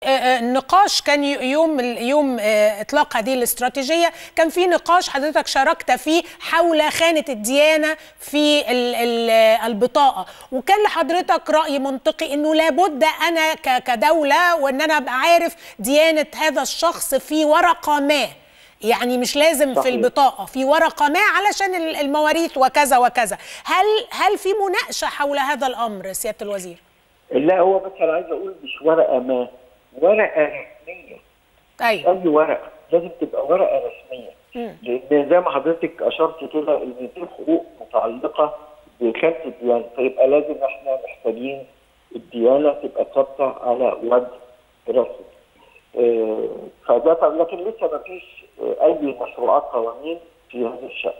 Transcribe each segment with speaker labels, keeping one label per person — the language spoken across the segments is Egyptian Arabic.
Speaker 1: نقاش كان يوم يوم اطلاق هذه الاستراتيجيه كان في نقاش حضرتك شاركت فيه حول خانه الديانه في البطاقه وكان لحضرتك راي منطقي انه لابد انا كدوله وان انا ابقى عارف ديانه هذا الشخص في ورقه ما يعني مش لازم صحيح. في البطاقه في ورقه ما علشان المواريث وكذا وكذا هل هل في مناقشه حول هذا الامر سياده الوزير
Speaker 2: لا هو بس انا عايز اقول مش ورقه ما ورقه رسميه
Speaker 1: ايوه
Speaker 2: اي ورقه لازم تبقى ورقه رسميه
Speaker 1: مم.
Speaker 2: لان زي ما حضرتك اشرت كده ان دي حقوق متعلقه بخانه الديانه فيبقى لازم احنا محتاجين الديانه تبقى ثابته على وجه رسمي آه، فده لكن لسه ما فيش آه، اي مشروعات قوانين في هذا الشان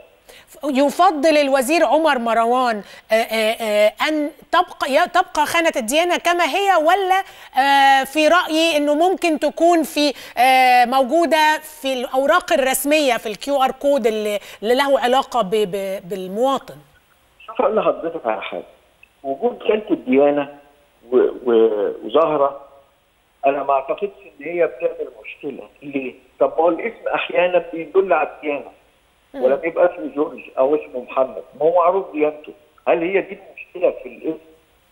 Speaker 1: يفضل الوزير عمر مروان آه، آه، ان تبقى تبقى خانه الديانه كما هي ولا آه، في رايي انه ممكن تكون في موجوده في الاوراق الرسميه في الكيو ار كود اللي, اللي له علاقه ب- ب- بالمواطن
Speaker 2: شوف اقول لحضرتك على حاجه وجود خانه الديانه و- و- وزهره انا ما اعتقدش ان هي بتعمل مشكله ليه؟ طب ما هو الاسم احيانا بيدل على الديانه ولما يبقى اسمه جورج او اسمه محمد ما هو معروف ديانته هل هي دي المشكله في الاسم؟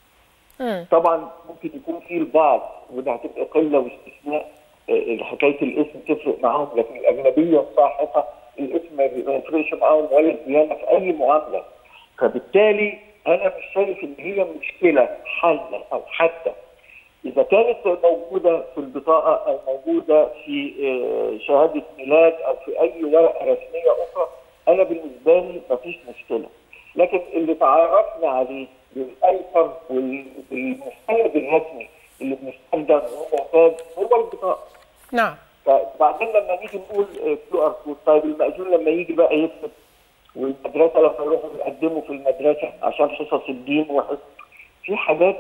Speaker 1: مم.
Speaker 2: طبعا ممكن يكون في البعض وده هتبقى قله واستثناء آه، حكايه الاسم تفرق معاهم لكن الاغلبيه الصاحقه الاسم ما يفرقش معاهم ولا الديانه في اي معامله فبالتالي انا مش شايف ان هي مشكله حل او حتى اذا كانت موجوده في البطاقه او موجوده في آه، شهاده ميلاد او في اي ورقه رسميه اخرى انا بالنسبه لي مفيش مشكله لكن اللي تعرفنا عليه بالايسر وال- والمستند الرسمي اللي بنستخدم وهو معتاد هو البطاقه
Speaker 1: نعم
Speaker 2: فبعدين لما نيجي نقول كيو ار كود طيب المأذون لما يجي بقى يكتب والمدرسه لما يروحوا يقدموا في المدرسه عشان حصص الدين وحصص في حاجات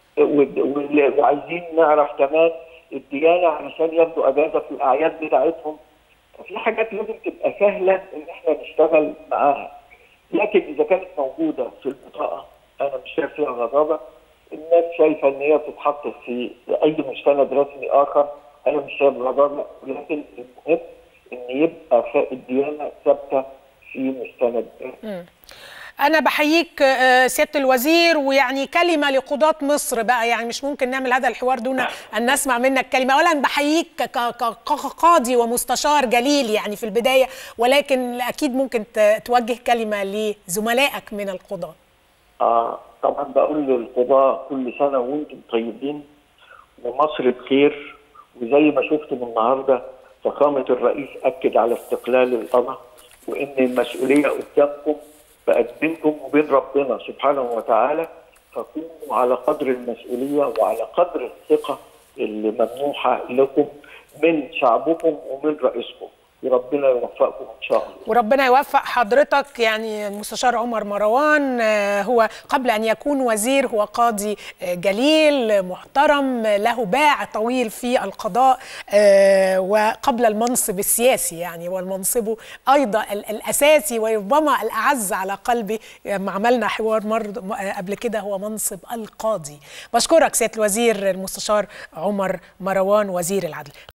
Speaker 2: و- و- وعايزين نعرف كمان الديانه علشان ياخدوا اجازه في الاعياد بتاعتهم ففي حاجات لازم تبقى سهله ان احنا نشتغل معاها لكن اذا كانت موجوده في البطاقه انا مش شايف فيها غرابه الناس شايفه ان هي تتحط في اي مستند رسمي اخر انا مش شايف غرابه لكن المهم ان يبقى ف- الديانه ثابته في مستند رسمي.
Speaker 1: انا بحييك آه، سياده الوزير ويعني كلمه لقضاه مصر بقى يعني مش ممكن نعمل هذا الحوار دون ان نسمع منك كلمه اولا بحييك ك- ك- ك- كقاضي ومستشار جليل يعني في البدايه ولكن اكيد ممكن ت- توجه كلمه لزملائك من القضاه
Speaker 2: آه طبعا بقول للقضاء كل سنة وانتم طيبين ومصر بخير وزي ما شفتم النهارده فخامة الرئيس أكد على استقلال القضاء وإن المسؤولية قدامكم بقت بينكم وبين ربنا سبحانه وتعالى فكونوا على قدر المسؤولية وعلى قدر الثقة اللي ممنوحة لكم من شعبكم ومن رئيسكم وربنا يوفقكم إن شاء الله
Speaker 1: وربنا يوفق حضرتك يعني المستشار عمر مروان آه، هو قبل ان يكون وزير هو قاضي آه، جليل محترم له باع طويل في القضاء آه، وقبل المنصب السياسي يعني والمنصب ايضا ال- الاساسي وربما الاعز على قلبي لما عملنا حوار مر م- قبل كده هو منصب القاضي بشكرك سياده الوزير المستشار عمر مروان وزير العدل